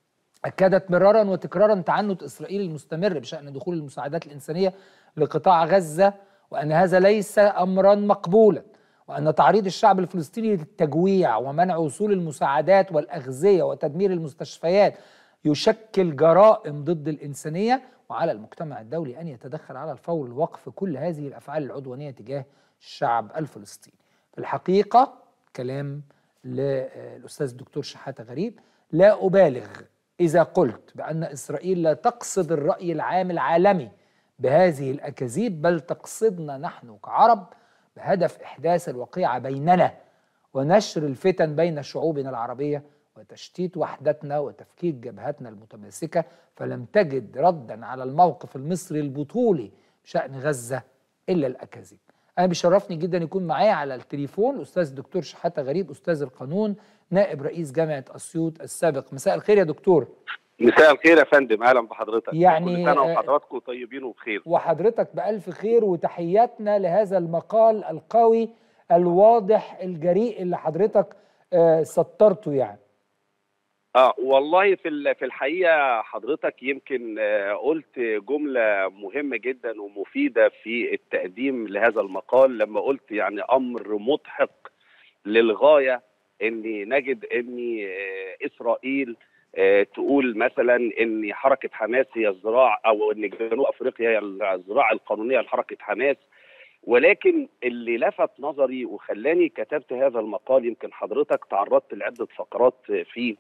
أكدت مرارا وتكرارا تعنت إسرائيل المستمر بشأن دخول المساعدات الإنسانية لقطاع غزة وأن هذا ليس أمرا مقبولا وأن تعريض الشعب الفلسطيني للتجويع ومنع وصول المساعدات والأغذية وتدمير المستشفيات يشكل جرائم ضد الإنسانية وعلى المجتمع الدولي أن يتدخل على الفور لوقف كل هذه الأفعال العدوانية تجاه الشعب الفلسطيني في الحقيقة كلام للأستاذ الدكتور شحاتة غريب لا أبالغ إذا قلت بأن إسرائيل لا تقصد الرأي العام العالمي بهذه الأكاذيب بل تقصدنا نحن كعرب بهدف إحداث الوقيعة بيننا ونشر الفتن بين شعوبنا العربية وتشتيت وحدتنا وتفكيك جبهتنا المتماسكة فلم تجد ردا على الموقف المصري البطولي بشأن غزة إلا الأكاذيب أنا بيشرفني جدا يكون معايا على التليفون الأستاذ الدكتور شحاتة غريب أستاذ القانون نائب رئيس جامعة أسيوط السابق مساء الخير يا دكتور مساء الخير يا فندم اهلا بحضرتك يعني، كل سنه آه، وحضراتكم طيبين وبخير وحضرتك بألف خير وتحياتنا لهذا المقال القوي الواضح الجريء اللي حضرتك آه، سطرته يعني اه والله في ال- في الحقيقه حضرتك يمكن آه، قلت جمله مهمه جدا ومفيده في التقديم لهذا المقال لما قلت يعني امر مضحك للغايه ان نجد ان آه، اسرائيل آه، تقول مثلا ان حركه حماس هي الذراع او ان جنوب افريقيا هي الذراع القانونيه لحركه حماس ولكن اللي لفت نظري وخلاني كتبت هذا المقال يمكن حضرتك تعرضت لعده فقرات فيه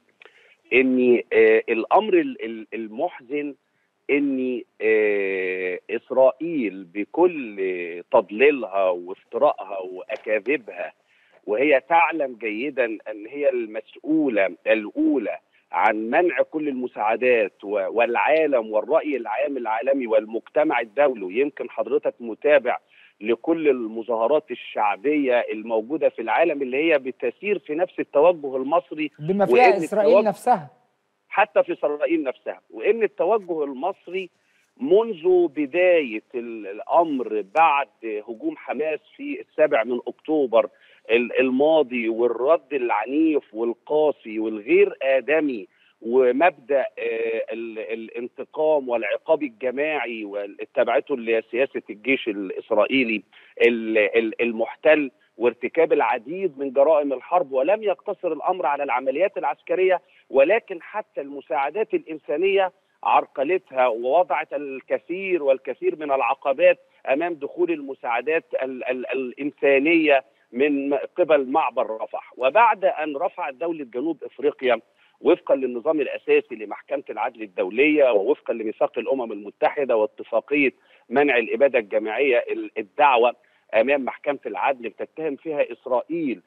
ان آه، الامر ال- ال- المحزن ان آه، اسرائيل بكل تضليلها وافترائها واكاذيبها وهي تعلم جيدا ان هي المسؤوله الاولى عن منع كل المساعدات و- والعالم والراي العام العالمي والمجتمع الدولي يمكن حضرتك متابع لكل المظاهرات الشعبيه الموجوده في العالم اللي هي بتسير في نفس التوجه المصري بما وإن فيها إسرائيل التوجه- نفسها حتى في اسرائيل نفسها وان التوجه المصري منذ بدايه ال- الامر بعد هجوم حماس في السابع من اكتوبر ال- الماضي والرد العنيف والقاسي والغير ادمي ومبدا آه، ال- الانتقام والعقاب الجماعي واللي اتبعته اللي هي سياسه الجيش الاسرائيلي ال- ال- المحتل وارتكاب العديد من جرائم الحرب ولم يقتصر الامر على العمليات العسكريه ولكن حتى المساعدات الإنسانية عرقلتها ووضعت الكثير والكثير من العقبات أمام دخول المساعدات ال ال الإنسانية من قبل معبر رفح وبعد أن رفعت دولة جنوب إفريقيا وفقا للنظام الاساسي لمحكمه العدل الدوليه ووفقا لميثاق الامم المتحده واتفاقيه منع الاباده الجماعيه الدعوه امام محكمه العدل بتتهم فيها اسرائيل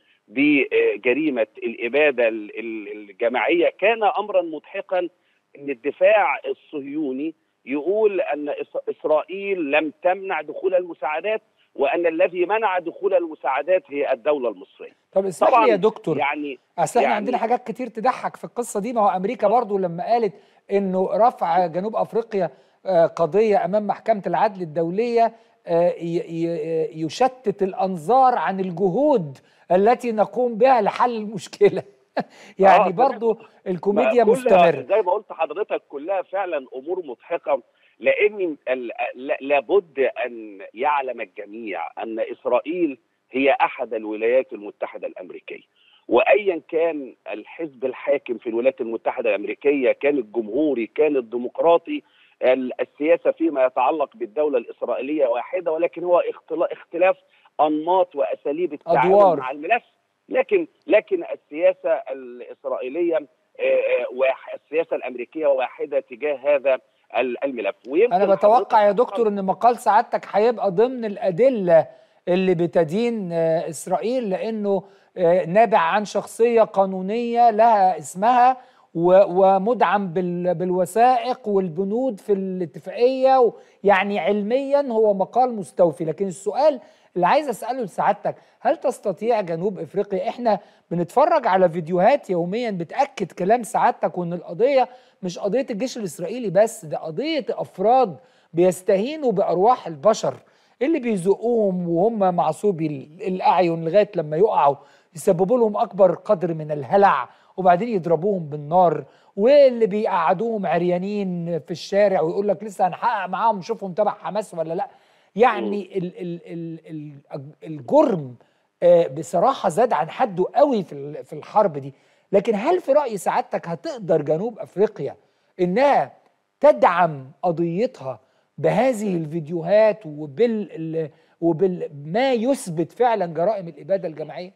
بجريمه الاباده الجماعيه كان امرا مضحكا ان الدفاع الصهيوني يقول ان اسرائيل لم تمنع دخول المساعدات وان الذي منع دخول المساعدات هي الدوله المصريه. طب اسمح لي يا دكتور يعني اصل احنا يعني عندنا حاجات كتير تضحك في القصه دي ما هو امريكا برضو لما قالت انه رفع جنوب افريقيا آه، قضيه امام محكمه العدل الدوليه آه، ي- ي- يشتت الانظار عن الجهود التي نقوم بها لحل المشكله يعني آه، برضو الكوميديا كلها مستمره زي ما قلت حضرتك كلها فعلا امور مضحكه لان ال- لا- لابد ان يعلم الجميع ان اسرائيل هي احد الولايات المتحده الامريكيه وايا كان الحزب الحاكم في الولايات المتحده الامريكيه كان الجمهوري كان الديمقراطي ال- السياسه فيما يتعلق بالدوله الاسرائيليه واحده ولكن هو اختلا- اختلاف انماط واساليب التعامل أدوار. مع الملف لكن لكن السياسه الاسرائيليه آه، آه، واح- السياسه الامريكيه واحده تجاه هذا ال- الملف ويمكن انا بتوقع يا حضرتك دكتور ان مقال سعادتك هيبقى ضمن الادله اللي بتدين آه، اسرائيل لانه آه، نابع عن شخصيه قانونيه لها اسمها و- ومدعم بال- بالوثائق والبنود في الاتفاقيه و- يعني علميا هو مقال مستوفي لكن السؤال اللي عايز اساله لسعادتك هل تستطيع جنوب افريقيا احنا بنتفرج على فيديوهات يوميا بتاكد كلام سعادتك وان القضيه مش قضيه الجيش الاسرائيلي بس ده قضيه افراد بيستهينوا بارواح البشر اللي بيزقوهم وهم معصوبي ال- الاعين لغايه لما يقعوا يسببوا لهم اكبر قدر من الهلع وبعدين يضربوهم بالنار واللي بيقعدوهم عريانين في الشارع ويقول لك لسه هنحقق معاهم نشوفهم تبع حماس ولا لا يعني ال ال ال ال الجرم آه، بصراحه زاد عن حده قوي في ال- في الحرب دي لكن هل في راي سعادتك هتقدر جنوب افريقيا انها تدعم قضيتها بهذه الفيديوهات وبال ال- وبال ما يثبت فعلا جرائم الاباده الجماعيه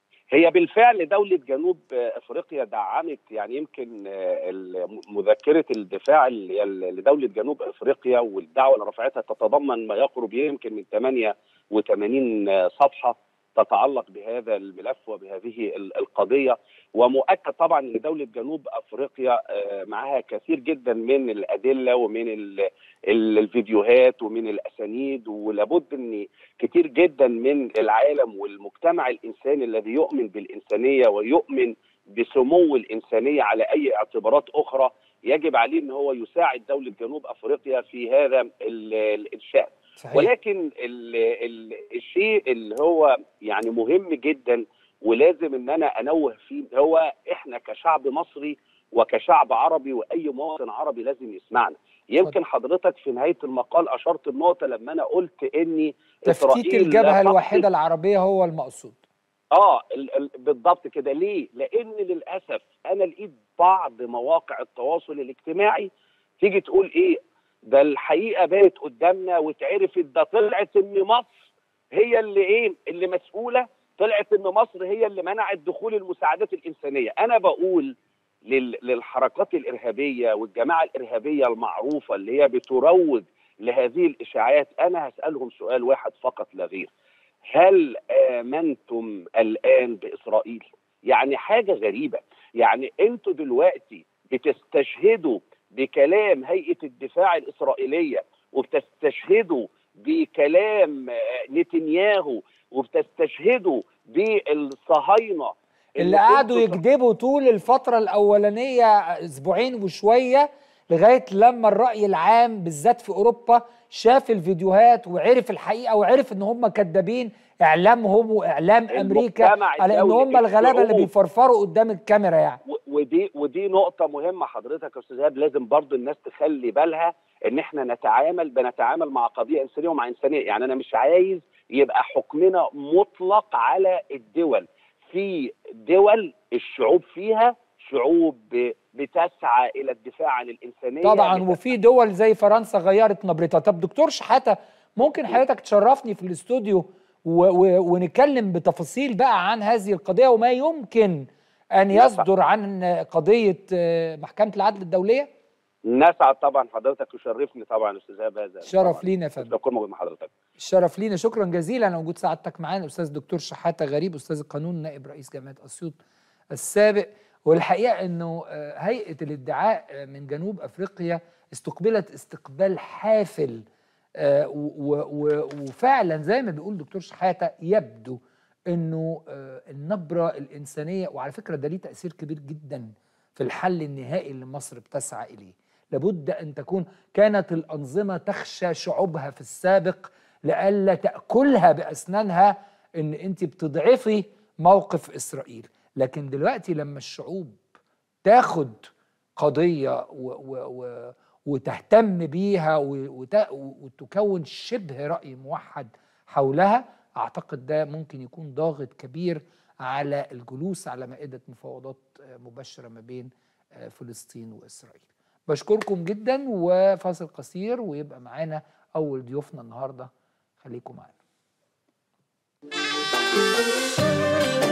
هي بالفعل دولة جنوب افريقيا دعمت يعني يمكن آه، ال- مذكرة الدفاع ال- لدولة جنوب افريقيا والدعوة اللي رفعتها تتضمن ما يقرب يمكن من 88 صفحة تتعلق بهذا الملف وبهذه ال- القضية ومؤكد طبعا ان دولة جنوب افريقيا آه، معها كثير جدا من الادلة ومن ال- ال- الفيديوهات ومن الاسانيد ولابد ان كتير جدا من العالم والمجتمع الانساني الذي يؤمن بالانسانيه ويؤمن بسمو الانسانيه على اي اعتبارات اخرى يجب عليه ان هو يساعد دوله جنوب افريقيا في هذا ال- ال- الشان صحيح ولكن ال ال الشيء اللي هو يعني مهم جدا ولازم ان انا انوه فيه هو احنا كشعب مصري وكشعب عربي واي مواطن عربي لازم يسمعنا يمكن حضرتك في نهايه المقال اشرت النقطه لما انا قلت اني تفتيت إسرائيل لا الجبهه تقصد- الواحده العربيه هو المقصود اه ال- ال- بالضبط كده ليه؟ لان للاسف انا لقيت بعض مواقع التواصل الاجتماعي تيجي تقول ايه ده الحقيقه بقت قدامنا واتعرفت ده طلعت ان مصر هي اللي ايه اللي مسؤوله طلعت ان مصر هي اللي منعت دخول المساعدات الانسانيه انا بقول لل- للحركات الارهابيه والجماعه الارهابيه المعروفه اللي هي بتروج لهذه الاشاعات انا هسالهم سؤال واحد فقط لا غير هل امنتم الان باسرائيل يعني حاجه غريبه يعني انتوا دلوقتي بتستشهدوا بكلام هيئه الدفاع الاسرائيليه وبتستشهدوا بكلام آه، نتنياهو وبتستشهدوا بالصهاينه اللي قعدوا يكذبوا طول الفترة الأولانية أسبوعين وشوية لغاية لما الرأي العام بالذات في أوروبا شاف الفيديوهات وعرف الحقيقة وعرف إن هم كذابين إعلامهم وإعلام أمريكا المجتمع على إن الدولي، هم الغلابة اللي الشعوب. بيفرفروا قدام الكاميرا يعني و- ودي ودي نقطة مهمة حضرتك يا أستاذ إيهاب لازم برضو الناس تخلي بالها إن إحنا نتعامل بنتعامل مع قضية إنسانية ومع إنسانية يعني أنا مش عايز يبقى حكمنا مطلق على الدول في دول الشعوب فيها شعوب ب- بتسعى إلى الدفاع عن الإنسانية طبعا بت- وفي دول زي فرنسا غيرت نبرتها طب دكتور شحاتة ممكن حضرتك تشرفني في الاستوديو و و ونتكلم بتفاصيل بقى عن هذه القضية وما يمكن ان نسعد. يصدر عن قضيه آه، محكمه العدل الدوليه نسعد طبعا حضرتك يشرفني طبعا استاذ هذا شرف لينا يا فندم بكون موجود مع حضرتك الشرف لينا شكرا جزيلا على وجود سعادتك معانا الاستاذ الدكتور شحاته غريب استاذ القانون نائب رئيس جامعه اسيوط السابق والحقيقه انه آه، هيئه الادعاء آه، من جنوب افريقيا استقبلت استقبال حافل آه، و- و- و- وفعلا زي ما بيقول دكتور شحاته يبدو انه آه، النبره الانسانيه وعلى فكره ده ليه تاثير كبير جدا في الحل النهائي اللي مصر بتسعى اليه لابد ان تكون كانت الانظمه تخشى شعوبها في السابق لئلا تاكلها باسنانها ان انت بتضعفي موقف اسرائيل لكن دلوقتي لما الشعوب تاخد قضيه و و و وتهتم بيها و- وت- وتكون شبه راي موحد حولها اعتقد ده ممكن يكون ضاغط كبير على الجلوس على مائده مفاوضات آه، مباشره ما بين آه، فلسطين واسرائيل بشكركم جدا وفاصل قصير ويبقى معانا اول ضيوفنا النهارده خليكم معانا